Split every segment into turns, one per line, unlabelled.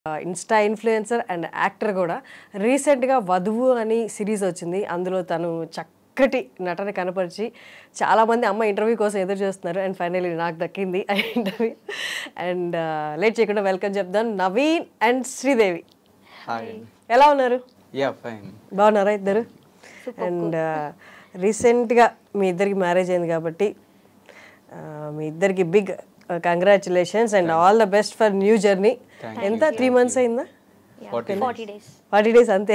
Insta influencer and actor కూడా రీసెంట్గా వధువు అని సిరీస్ వచ్చింది అందులో తను చక్కటి నటన కనపరిచి చాలామంది అమ్మ ఇంటర్వ్యూ కోసం ఎదురు చూస్తున్నారు అండ్ ఫైనల్లీ నాకు దక్కింది ఆ ఇంటర్వ్యూ అండ్ లేట్ చేయకుండా వెల్కమ్ చెప్దాం నవీన్ అండ్ శ్రీదేవి
హాయ్
ఎలా ఉన్నారు
యా ఫైన్
బాగున్నారా ఇద్దరు అండ్ రీసెంట్గా మీ ఇద్దరికి మ్యారేజ్ అయింది కాబట్టి ఆ, మీ ఇద్దరికి big congratulations and all the best for new journey ఎంత త్రీ మంత్స్ అయిందా
ఫార్టీ డేస్
ఫార్టీ డేస్ అంతే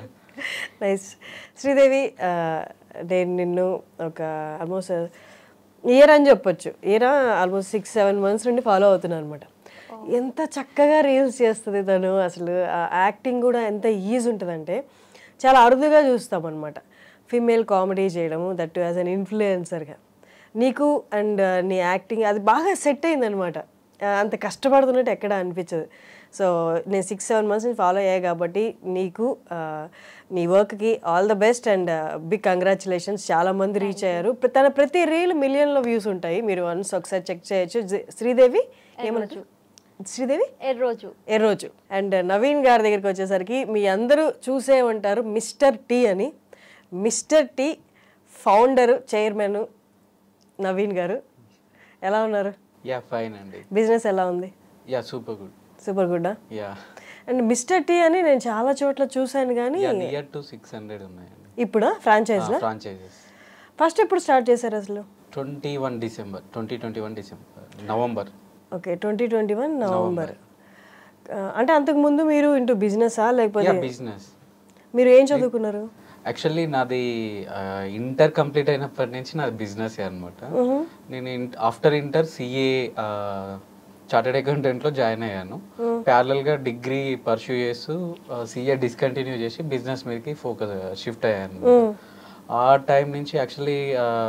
నైస్ శ్రీదేవి ఆ, నేను నిన్ను ఒక ఆల్మోస్ట్ ఇయర్ అని చెప్పొచ్చు year almost six seven months నుండి ఫాలో అవుతున్నాను అనమాట ఎంత చక్కగా రీల్స్ చేస్తుంది తను అసలు ఆ యాక్టింగ్ కూడా ఎంత ఈజీ ఉంటుందంటే చాలా అరుదుగా చూస్తాం అనమాట ఫీమేల్ కామెడీ చేయడము దట్ యాజ్ అన్ ఇన్ఫ్లుయెన్సర్గా నీకు అండ్ నీ యాక్టింగ్ అది బాగా సెట్ అయిందనమాట అంత కష్టపడుతున్నట్టు ఎక్కడ అనిపించదు సో నేను సిక్స్ సెవెన్ మంత్స్ నుంచి ఫాలో అయ్యాయి కాబట్టి నీకు ఆ, నీ వర్క్కి all the best and big congratulations చాలా మంది రీచ్ అయ్యారు ప్ర- తన ప్రతి రీల్ మిలియన్లో వ్యూస్ ఉంటాయి మీరు వన్స్ ఒకసారి చెక్ చేయొచ్చు జి- శ్రీదేవి ఏమనొచ్చు శ్రీదేవి
ఎర్రోజు
ఎర్రోజు అండ్ నవీన్ గారి దగ్గరికి వచ్చేసరికి మీ అందరూ చూసే ఉంటారు మిస్టర్ టీ అని Mister T founder chairman Naveen గారు ఎలా ఉన్నారు
యా ఫైన్ అండి
బిజినెస్ ఎలా ఉంది
యా సూపర్ గుడ్
సూపర్ గుడ్డా
యా
అండ్ మిస్టర్ టీ అని నేను చాలా చోట్ల చూశాను కానీ
yeah near to six hundred ఉన్నాయండి
ఇప్పుడు ఫ్రాంచైజ్లో
ఫ్రాంచైజెస్
ఫస్ట్ ఎప్పుడు స్టార్ట్ చేశారు అసలు
twenty one December twenty twenty one December November
okay twenty twenty one November అంటే అంతకు ముందు మీరు ఇంటూ బిజినెసా
యా
లేకపోతే
బిజినెస్
మీరు ఏం చదువుకున్నారు
యాక్చువల్లీ నాది ఇంటర్ కంప్లీట్ అయినప్పటి నుంచి నాది బిజినెస్ అనమాట నేను after inter CA chartered accountant లో జాయిన్ అయ్యాను ప్యారలల్ గా డిగ్రీ పర్సూ చేస్తూ సిఏ డిస్కంటిన్యూ చేసి బిజినెస్ మీదకి ఫోకస్ షిఫ్ట్ అయ్యాను ఆ టైం నుంచి యాక్చువల్లీ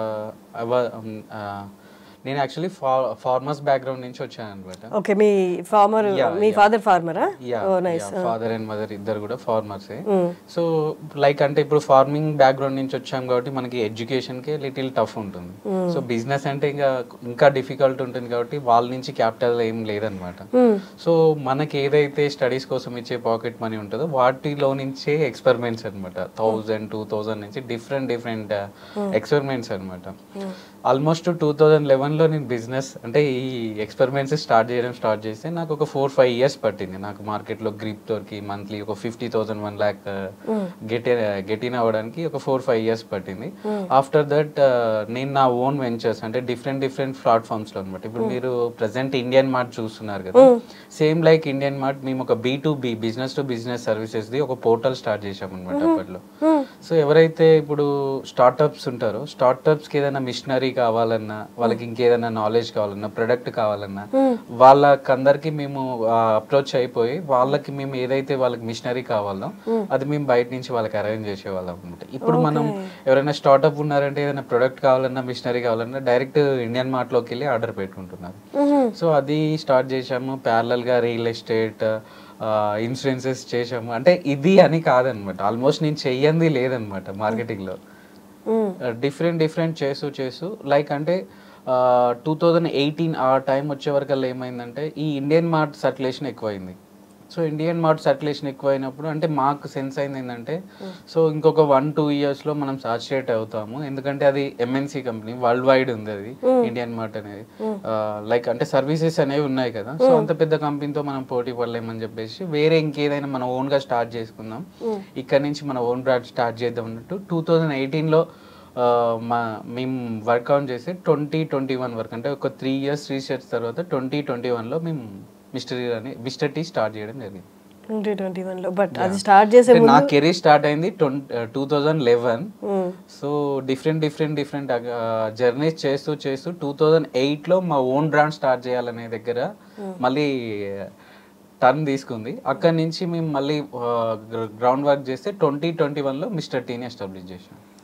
నేను యాక్చువల్లీ ఫార్మర్స్ బ్యాక్గ్రౌండ్ నుంచి వచ్చాను అనమాట
ఓకే మీ ఫార్మర్
Yeah,
మీ
yeah.
ఫాదర్ ఫార్మరా oh nice
father and mother ఇద్దరు కూడా ఫార్మర్సే సో లైక్ అంటే ఇప్పుడు ఫార్మింగ్ బ్యాక్గ్రౌండ్ నుంచి వచ్చాం కాబట్టి మనకి ఎడ్యుకేషన్ కి లిటిల్ టఫ్ ఉంటుంది సో బిజినెస్ అంటే ఇంకా ఇంకా డిఫికల్ట్ ఉంటుంది కాబట్టి వాళ్ళ నుంచి క్యాపిటల్ ఏం లేదనమాట సో మనకి ఏదైతే స్టడీస్ కోసం ఇచ్చే పాకెట్ మనీ ఉంటుందో వాటిలో నుంచే ఎక్స్పెరిమెంట్స్ అనమాట థౌజండ్ టూ థౌజండ్ నుంచి డిఫరెంట్ డిఫరెంట్ ఎక్స్పెరిమెంట్స్ అనమాట ఆల్మోస్ట్ టూ థౌజండ్ లెవెన్లో నేను బిజినెస్ అంటే ఈ ఎక్స్పెరిమెంట్స్ స్టార్ట్ చేయడం స్టార్ట్ చేస్తే నాకు ఒక ఫోర్ ఫైవ్ ఇయర్స్ పట్టింది నాకు మార్కెట్లో గ్రిప్ దొరికి మంత్లీ ఒక fifty thousand one lakh get get in అవ్వడానికి ఒక ఫోర్ ఫైవ్ ఇయర్స్ పట్టింది ఆఫ్టర్ దట్ నేను నా ఓన్ వెంచర్స్ అంటే డిఫరెంట్ డిఫరెంట్ ప్లాట్ఫామ్స్లో అనమాట ఇప్పుడు మీరు ప్రజెంట్ ఇండియన్ మార్ట్ చూస్తున్నారు కదా సేమ్ లైక్ ఇండియన్ మార్ట్ మేము ఒక B to B business to business సర్వీసెస్ది ఒక పోర్టల్ స్టార్ట్ చేసాం అనమాట అప్పట్లో సో ఎవరైతే ఇప్పుడు స్టార్టప్స్ ఉంటారో స్టార్టప్స్కి ఏదైనా మిషనరీ కావాలన్నా వాళ్ళకి ఇంకేదైనా నాలెడ్జ్ కావాలన్నా ప్రొడక్ట్ కావాలన్నా వాళ్ళకందరికి మేము అప్రోచ్ అయిపోయి వాళ్ళకి మేము ఏదైతే వాళ్ళకి మిషనరీ కావాలో అది మేము బయట నుంచి వాళ్ళకి అరేంజ్ చేసేవాళ్ళం అనమాట ఇప్పుడు మనం ఎవరైనా స్టార్టప్ ఉన్నారంటే ఏదైనా ప్రొడక్ట్ కావాలన్నా మిషనరీ కావాలన్నా డైరెక్ట్ ఇండియన్ మార్ట్లోకి వెళ్ళి ఆర్డర్ పెట్టుకుంటున్నారు సో అది స్టార్ట్ చేసాము ప్యారలల్ గా రియల్ ఎస్టేట్ ఇన్సూరెన్సెస్ చేసాము అంటే ఇది అని కాదనమాట ఆల్మోస్ట్ నేను చెయ్యంది లేదనమాట మార్కెటింగ్ లో డిఫరెంట్ డిఫరెంట్ చేస్తూ చేస్తూ లైక్ అంటే టూ థౌజండ్ ఎయిటీన్ ఆ టైం వచ్చే వరకల్లా ఏమైందంటే ఈ ఇండియన్ మార్ట్ సర్క్యులేషన్ ఎక్కువైంది సో ఇండియన్ మార్ట్ సర్క్యులేషన్ ఎక్కువైనప్పుడు అంటే మాకు సెన్స్ అయింది ఏంటంటే సో ఇంకొక వన్ టూ ఇయర్స్లో మనం సాచురేట్ అవుతాము ఎందుకంటే అది ఎంఎన్సీ కంపెనీ వరల్డ్ వైడ్ ఉంది అది ఇండియన్ మార్ట్ అనేది లైక్ అంటే సర్వీసెస్ అనేవి ఉన్నాయి కదా సో అంత పెద్ద కంపెనీతో మనం పోటీ పడలేమని చెప్పేసి వేరే ఇంకేదైనా మనం ఓన్గా స్టార్ట్ చేసుకుందాం ఇక్కడ నుంచి మన ఓన్ బ్రాండ్ స్టార్ట్ చేద్దాం అన్నట్టు టూ థౌజండ్ ఎయిటీన్లో మా మేము వర్కౌట్ చేసి ట్వంటీ ట్వంటీ వన్ వరకు అంటే ఒక త్రీ ఇయర్స్ రీసెర్చ్ తర్వాత ట్వంటీ ట్వంటీ వన్లో మేము మిస్టరీ అని మిస్టర్ టీ స్టార్ట్ చేయడం జరిగింది
ట్వంటీ ట్వంటీ వన్లో బట్ అది స్టార్ట్ చేసే
అంటే నా కెరీర్ స్టార్ట్ అయింది two thousand eleven so different different different journeys చేస్తూ చేస్తూ టూ థౌజండ్ ఎయిట్లో మా ఓన్ బ్రాండ్ స్టార్ట్ చేయాలనే దగ్గర మళ్ళీ టర్న్ తీసుకుంది అక్కడి నుంచి మేము మళ్ళీ గ్రౌండ్ వర్క్ చేస్తే ట్వంటీ ట్వంటీ వన్లో మిస్టర్ టీని ఎస్టాబ్లిష్ చేసాం